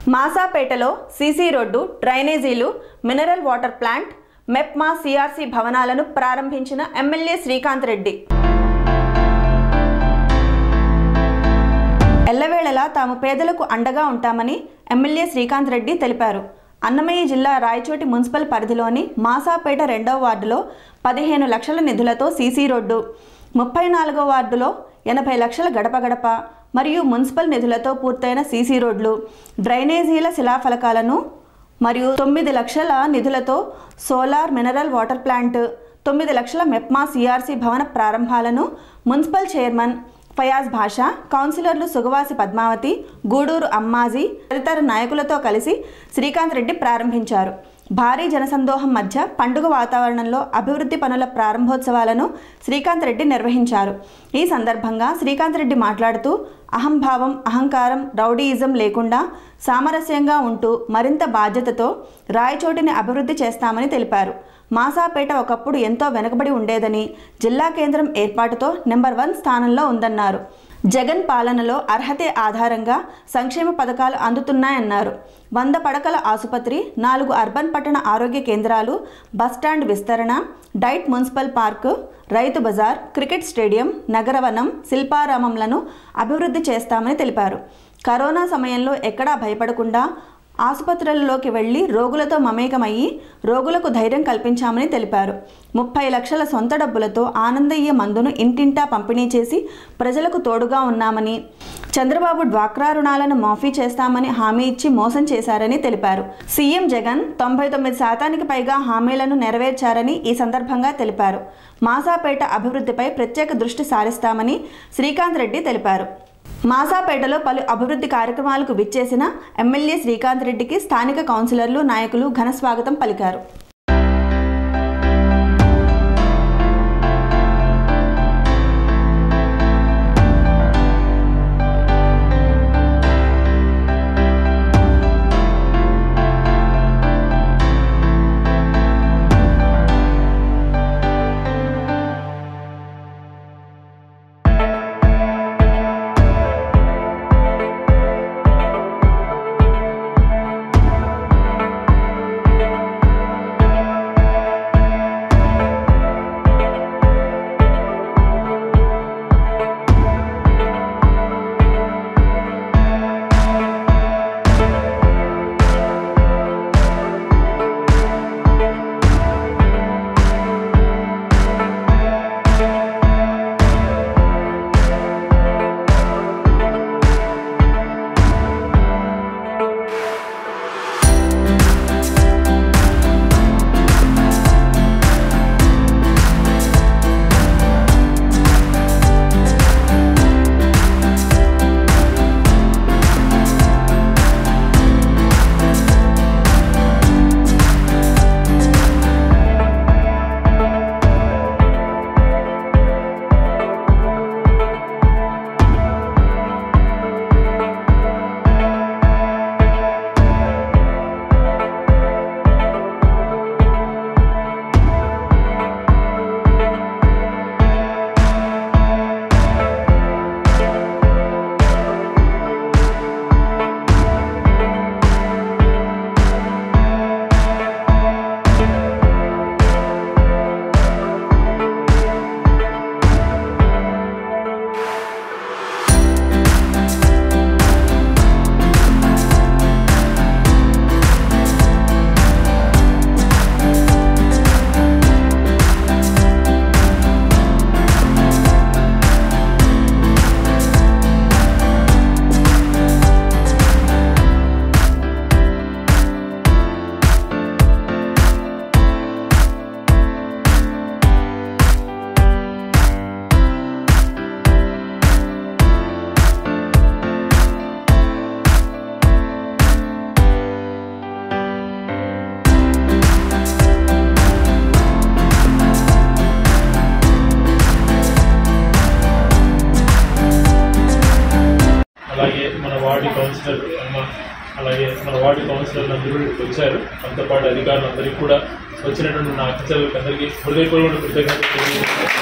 మాసాపేటలో CC road డ్రైనేజీలు mineral water plant MEPMA CRC భవనాలను ప్రారంభించిన ఎమ్మెల్యే శ్రీకాంత్ రెడ్డి ఎల్లవేళలా తాము పేదలకు అండగా ఉంటామని ఎమ్మెల్యే శ్రీకాంత్ రెడ్డి తెలిపారు అన్నమయ్య జిల్లా రాయచోటి మున్సిపల్ పరిధిలోని మాసాపేట రెండవ వార్డులో పదిహేను లక్షల నిధులతో సీసీ రోడ్డు ముప్పై నాలుగో వార్డులో ఎనభై లక్షల గడప గడప మరియు మున్సిపల్ నిధులతో పూర్తయిన సీసీ రోడ్లు డ్రైనేజీల శిలాఫలకాలను మరియు తొమ్మిది లక్షల నిధులతో సోలార్ మినరల్ వాటర్ ప్లాంట్ తొమ్మిది లక్షల మెప్మా సిఆర్సీ భవన ప్రారంభాలను మున్సిపల్ చైర్మన్ ఫయాజ్ భాషా కౌన్సిలర్లు సుగవాసి పద్మావతి గూడూరు అమ్మాజీ తదితర నాయకులతో కలిసి శ్రీకాంత్ రెడ్డి ప్రారంభించారు భారీ జనసందోహం మధ్య పండుగ వాతావరణంలో అభివృద్ధి పనుల ప్రారంభోత్సవాలను శ్రీకాంత్ రెడ్డి నిర్వహించారు ఈ సందర్భంగా శ్రీకాంత్ రెడ్డి మాట్లాడుతూ అహంభావం అహంకారం రౌడీయిజం లేకుండా సామరస్యంగా ఉంటూ మరింత బాధ్యతతో రాయచోటిని అభివృద్ధి చేస్తామని తెలిపారు మాసాపేట ఒకప్పుడు ఎంతో వెనుకబడి ఉండేదని జిల్లా కేంద్రం ఏర్పాటుతో నెంబర్ వన్ స్థానంలో ఉందన్నారు జగన్ పాలనలో అర్హతే ఆధారంగా సంక్షేమ పథకాలు అందుతున్నాయన్నారు వంద పడకల ఆసుపత్రి నాలుగు అర్బన్ పట్టణ ఆరోగ్య కేంద్రాలు బస్టాండ్ విస్తరణ diet municipal park Rythu Bazar cricket stadium నగరవనం శిల్పారామంలను అభివృద్ధి చేస్తామని తెలిపారు కరోనా సమయంలో ఎక్కడా భయపడకుండా ఆసుపత్రులలోకి వెళ్లి రోగులతో మమేకమయ్యి రోగులకు ధైర్యం కల్పించామని తెలిపారు ముప్పై లక్షల సొంత డబ్బులతో ఆనందయ్య మందును ఇంటింటా పంపిణీ చేసి ప్రజలకు తోడుగా ఉన్నామని చంద్రబాబు డ్వాక్రా రుణాలను మాఫీ చేస్తామని హామీ ఇచ్చి మోసం చేశారని తెలిపారు సీఎం జగన్ తొంభై తొమ్మిది శాతానికి పైగా హామీలను నెరవేర్చారని ఈ సందర్భంగా తెలిపారు మాసాపేట అభివృద్ధిపై ప్రత్యేక దృష్టి సారిస్తామని శ్రీకాంత్ రెడ్డి తెలిపారు మాసాపేటలో పలు అభివృద్ధి కార్యక్రమాలకు విచ్చేసిన ఎమ్మెల్యే శ్రీకాంత్ రెడ్డికి స్థానిక కౌన్సిలర్లు నాయకులు ఘన స్వాగతం పలికారు వార్డు కౌన్సిలర్ అమ్మ అలాగే మన వార్డు కౌన్సిలర్లు అందరూ వచ్చారు మనతో పాటు అధికారులు అందరికీ కూడా వచ్చినటువంటి నా అతిథులకు అందరికీ హృదయపూర్వక కృతజ్ఞతలు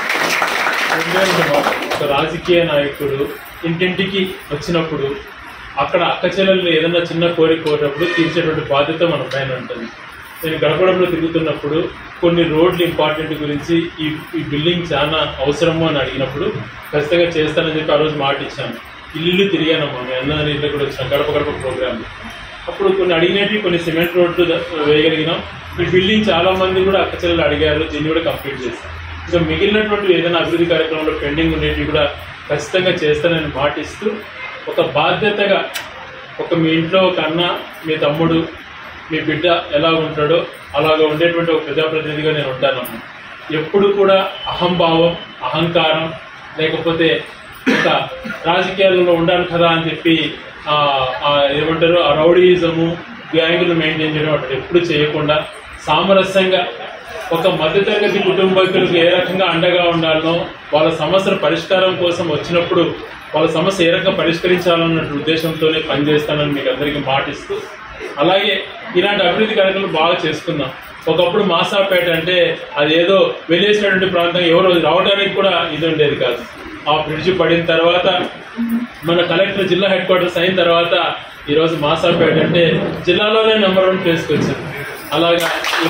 తెలియజేస్తున్నాను. రెండేళ్ళు ఒక రాజకీయ నాయకుడు ఇంటింటికి వచ్చినప్పుడు అక్కడ అక్క చెల్లెళ్ళు ఏదైనా చిన్న కోరిక కోరినప్పుడు తీర్చేటువంటి బాధ్యత మన పైన ఉంటుంది నేను గడపడంలో తిరుగుతున్నప్పుడు కొన్ని రోడ్లు ఇంపార్టెంట్ గురించి ఈ ఈ బిల్డింగ్ చాలా అవసరము అని అడిగినప్పుడు ఖచ్చితంగా చేస్తానని చెప్పి ఆ రోజు మాట ఇచ్చాను ఇల్లు తిరిగానమ్మా మీ అన్న ఇంట్లో కూడా వచ్చిన గడప గడప ప్రోగ్రామ్ అప్పుడు కొన్ని అడిగినవి కొన్ని సిమెంట్ రోడ్లు ద- వేయగలిగినాం ఈ బిల్డింగ్ చాలా మంది కూడా అక్క చెల్లెలు అడిగారు దీన్ని కూడా కంప్లీట్ చేస్తాం ఇంకా మిగిలినటువంటి ఏదైనా అభివృద్ధి కార్యక్రమంలో పెండింగ్ ఉండేవి కూడా ఖచ్చితంగా చేస్తానని మాటిస్తూ ఒక బాధ్యతగా ఒక మీ ఇంట్లో ఒక అన్న మీ తమ్ముడు మీ బిడ్డ ఎలా ఉంటాడో అలాగ ఉండేటువంటి ఒక ప్రజాప్రతినిధిగా నేను ఉంటానమ్మా ఎప్పుడు కూడా అహంభావం అహంకారం లేకపోతే ఒక రాజకీయాలలో ఉండాలి కదా అని చెప్పి ఆ, ఆ ఏమంటారు ఆ రౌడీయిజము గ్యాంగులు మెయింటైన్ చేయడం అట్లా ఎప్పుడు చేయకుండా సామరస్యంగా ఒక మధ్యతరగతి కుటుంబీకులకు ఏ రకంగా అండగా ఉండాలనో వాళ్ళ సమస్యల పరిష్కారం కోసం వచ్చినప్పుడు వాళ్ళ సమస్య ఏ రకంగా పరిష్కరించాలన్న ఉద్దేశంతోనే పనిచేస్తానని మీకు అందరికీ మాటిస్తూ అలాగే ఇలాంటి అభివృద్ధి కార్యక్రమాలు బాగా చేసుకుందాం ఒకప్పుడు మాసాపేట అంటే అది ఏదో వెళ్ళేసినటువంటి ప్రాంతం ఎవరు రావడానికి కూడా ఇది ఉండేది కాదు ఆ బ్రిడ్జ్ పడిన తర్వాత మన కలెక్టర్ జిల్లా హెడ్ క్వార్టర్స్ అయిన తర్వాత ఈరోజు మాసాపేట అంటే జిల్లాలోనే నెంబర్ వన్ ప్లేస్కి వచ్చింది అలాగా ఈ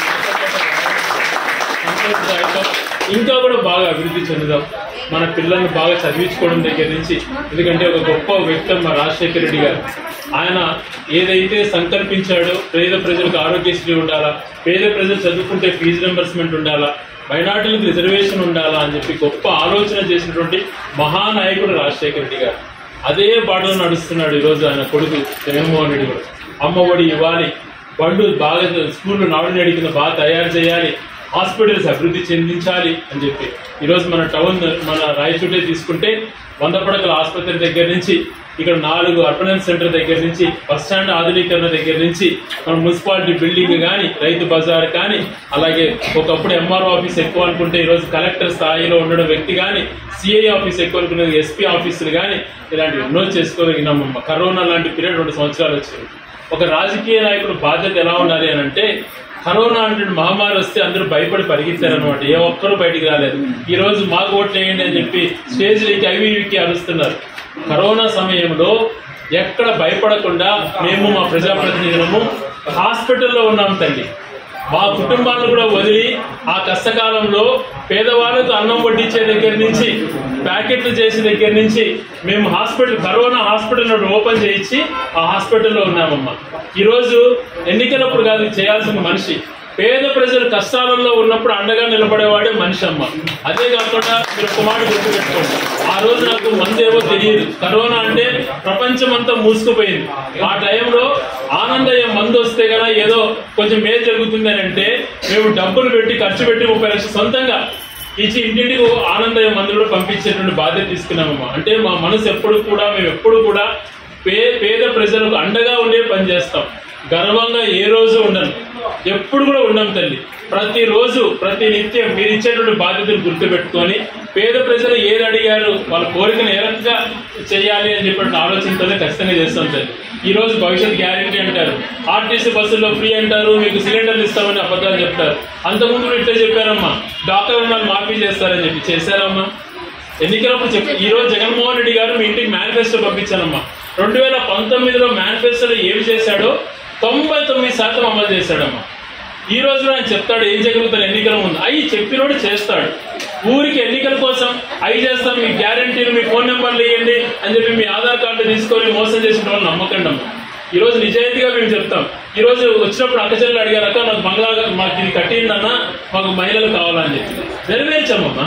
సంతోషదాయకం ఇంకా కూడా బాగా అభివృద్ధి చెందుదాం మన పిల్లల్ని బాగా చదివించుకోవడం దగ్గర నుంచి ఎందుకంటే ఒక గొప్ప వ్యక్తి మా రాజశేఖర రెడ్డి గారు ఆయన ఏదైతే సంకల్పించాడో పేద ప్రజలకు ఆరోగ్యశ్రీ ఉండాలా పేద ప్రజలు చదువుకుంటే ఫీజు రింబర్స్మెంట్ ఉండాలా మైనార్టీలకు రిజర్వేషన్ ఉండాలా అని చెప్పి గొప్ప ఆలోచన చేసినటువంటి మహానాయకుడు రాజశేఖర రెడ్డి గారు అదే బాటలో నడుస్తున్నాడు ఈరోజు ఆయన కొడుకు జగన్మోహన్ రెడ్డి కూడా అమ్మ ఒడి ఇవ్వాలి బళ్ళు బాగా స్కూళ్ళు నాడు కింద బాగా తయారు చేయాలి హాస్పిటల్స్ అభివృద్ధి చెందించాలి అని చెప్పి ఈరోజు మన టౌన్ మన రాయచూటే తీసుకుంటే వంద పడకల ఆసుపత్రి దగ్గర నుంచి ఇక్కడ నాలుగు అర్బనెన్స్ సెంటర్ దగ్గర నుంచి బస్ స్టాండ్ ఆధునీకరణ దగ్గర నుంచి మన మున్సిపాలిటీ బిల్డింగ్ కానీ రైతు బజార్ కానీ అలాగే ఒకప్పుడు ఎంఆర్ఓ ఆఫీస్ ఎక్కువ అనుకుంటే ఈరోజు కలెక్టర్ స్థాయిలో ఉండడం వ్యక్తి కానీ సిఐ ఆఫీస్ ఎక్కువ అనుకునేది ఎస్పీ ఆఫీసులు కానీ ఇలాంటివి ఎన్నో చేసుకోగలిగినామమ్మ కరోనా లాంటి పీరియడ్ రెండు సంవత్సరాలు వచ్చింది ఒక రాజకీయ నాయకుడు బాధ్యత ఎలా ఉండాలి అని అంటే కరోనా అంటే మహమ్మారి వస్తే అందరూ భయపడి పరిగెత్తారనమాట ఏ ఒక్కరూ బయటికి రాలేదు ఈ రోజు మాకు ఓట్లు వేయండి అని చెప్పి స్టేజ్లకి అవి ఇవికి అరుస్తున్నారు కరోనా సమయంలో ఎక్కడ భయపడకుండా మేము మా ప్రజాప్రతినిధులము హాస్పిటల్లో ఉన్నాం తల్లి మా కుటుంబాలను కూడా వదిలి ఆ కష్టకాలంలో పేదవాళ్ళకు అన్నం వడ్డించే దగ్గర నుంచి ప్యాకెట్లు చేసే దగ్గర నుంచి మేము హాస్పిటల్ కరోనా హాస్పిటల్ ఓపెన్ చేయించి ఆ హాస్పిటల్లో ఉన్నామమ్మా ఈరోజు ఎన్నికలప్పుడు కాదు ఇది చేయాల్సిన మనిషి పేద ప్రజలు కష్టాలలో ఉన్నప్పుడు అండగా నిలబడేవాడే మనిషి అమ్మ అదే కాకుండా మీరు ఒక మాట గుర్తుపెట్టుకోండి ఆ రోజు నాకు మందేవో తెలియదు కరోనా అంటే ప్రపంచం అంతా మూసుకుపోయింది ఆ టైంలో ఆనందయ్య మందు వస్తే కదా ఏదో కొంచెం మేలు జరుగుతుంది అని అంటే మేము డబ్బులు పెట్టి ఖర్చు పెట్టి ముప్పై లక్షలు సొంతంగా ఇచ్చి ఇంటింటికి ఆనందయ్య మందు కూడా పంపించేటువంటి బాధ్యత తీసుకున్నామమ్మా అంటే మా మనసు ఎప్పుడు కూడా మేము ఎప్పుడు కూడా పే పేద ప్రజలకు అండగా ఉండే పని చేస్తాం గర్వంగా ఏ రోజు ఉండను ఎప్పుడు కూడా ఉండం తల్లి ప్రతిరోజు ప్రతి నిత్యం మీరు ఇచ్చేటువంటి బాధ్యతలు గుర్తుపెట్టుకొని పేద ప్రజలు ఏది అడిగారు వాళ్ళ కోరికను ఏ రకంగా చేయాలి అని చెప్పిన ఆలోచనతోనే ఖచ్చితంగా చేస్తాం తల్లి ఈ రోజు భవిష్యత్ గ్యారెంటీ అంటారు ఆర్టీసీ బస్సుల్లో ఫ్రీ అంటారు మీకు సిలిండర్లు ఇస్తామని అబద్ధాలు చెప్తారు అంతకుముందు కూడా ఇట్లే చెప్పారమ్మా డాక్టర్ రుణాలు మాఫీ చేస్తారని చెప్పి చేశారమ్మా ఎన్నికలప్పుడు చెప్పి ఈ రోజు జగన్మోహన్ రెడ్డి గారు మీ ఇంటికి మేనిఫెస్టో పంపించానమ్మా రెండు వేల పంతొమ్మిదిలో మేనిఫెస్టోలో ఏమి చేశాడో తొంభై తొమ్మిది శాతం అమలు చేశాడమ్మా ఈ రోజు ఆయన చెప్తాడు ఏం జరుగుతారు ఎన్నికల ముందు అవి చెప్పినోడు చేస్తాడు ఊరికి ఎన్నికల కోసం అవి చేస్తాం మీ గ్యారంటీలు మీ ఫోన్ నెంబర్లు ఇవ్వండి అని చెప్పి మీ ఆధార్ కార్డు తీసుకొని మోసం చేసిన వాళ్ళు నమ్మకండి అమ్మా ఈ రోజు నిజాయితీగా మేము చెప్తాం ఈ రోజు వచ్చినప్పుడు అక్క చెల్లెలు అడిగారు అక్క నాకు బంగ్లా మాకు ఇది కట్టిందన్నా మాకు మహిళలు కావాలని చెప్పి నెరవేర్చామమ్మా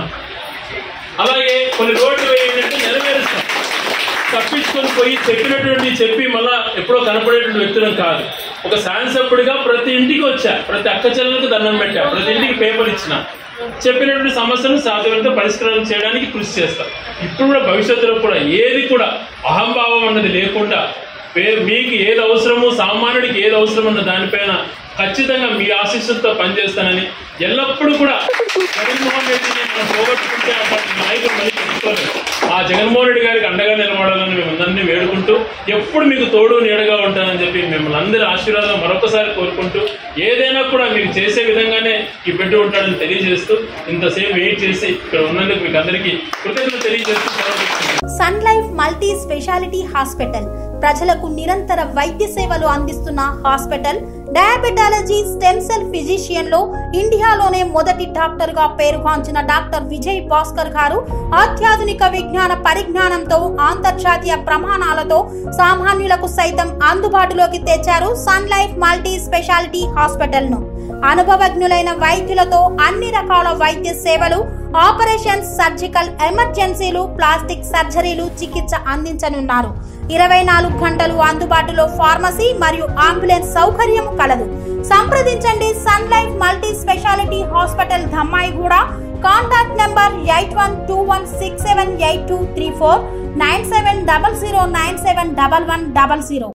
అలాగే కొన్ని రోడ్లు వేయండి అంటే నెరవేరుస్తాం తప్పించుకొని పోయి చెప్పినటువంటి చెప్పి మళ్ళా ఎప్పుడో కనపడేటువంటి వ్యక్తులం కాదు ఒక శాసనసభ్యుడిగా ప్రతి ఇంటికి వచ్చా ప్రతి అక్క చెల్లెలకు దండం పెట్టా ప్రతి ఇంటికి పేపర్ ఇచ్చిన చెప్పినటువంటి సమస్యలను సాధ్యమైనంత పరిష్కారం చేయడానికి కృషి చేస్తాం ఇప్పుడు కూడా భవిష్యత్తులో కూడా ఏది కూడా అహంభావం అన్నది లేకుండా పే- మీకు ఏది అవసరమో సామాన్యుడికి ఏది అవసరం అన్న దానిపైన ఖచ్చితంగా మీ ఆశీస్సులతో పనిచేస్తానని ఎల్లప్పుడూ కూడా జగన్మోహన్ రెడ్డిని మనం పోగొట్టుకుంటే అటువంటి నాయకులు మళ్ళీ తెచ్చుకోలేదు ఆ జగన్మోహన్ రెడ్డి గారికి అండగా నిలబడాలని మేము అందరినీ వేడుకుంటూ ఎప్పుడు మీకు తోడు నీడగా ఉంటానని చెప్పి మిమ్మల్ని అందరి ఆశీర్వాదం మరొకసారి కోరుకుంటూ ఏదైనా కూడా మీకు చేసే విధంగానే ఈ బిడ్డ ఉంటాడని తెలియజేస్తూ ఇంతసేపు వెయిట్ చేసి ఇక్కడ ఉన్నందుకు మీకు అందరికీ కృతజ్ఞతలు తెలియజేస్తూ సెలవు తీసుకుంటున్నాను. Sun Life multi speciality hospital ప్రజలకు నిరంతర వైద్య సేవలు అందిస్తున్న hospital diabetology stem cell physician లో ఇండియాలోనే మొదటి డాక్టర్ గా పేరుగాంచిన డాక్టర్ విజయ్ భాస్కర్ గారు అత్యాధునిక విజ్ఞాన పరిజ్ఞానంతో అంతర్జాతీయ ప్రమాణాలతో సామాన్యులకు సైతం అందుబాటులోకి తెచ్చారు Sun Life multi speciality hospital ను అనుభవజ్ఞులైన వైద్యులతో అన్ని రకాల వైద్య సేవలు ఆపరేషన్స్ సర్జికల్ ఎమర్జెన్సీలు ప్లాస్టిక్ సర్జరీలు చికిత్స అందించనున్నారు ఇరవై నాలుగు గంటలు అందుబాటులో ఫార్మసీ మరియు అంబులెన్స్ సౌకర్యం కలదు సంప్రదించండి Sun Life multi speciality hospital Dammaiguda contact number eight one two one six seven eight two three four nine seven double zero nine seven double one double zero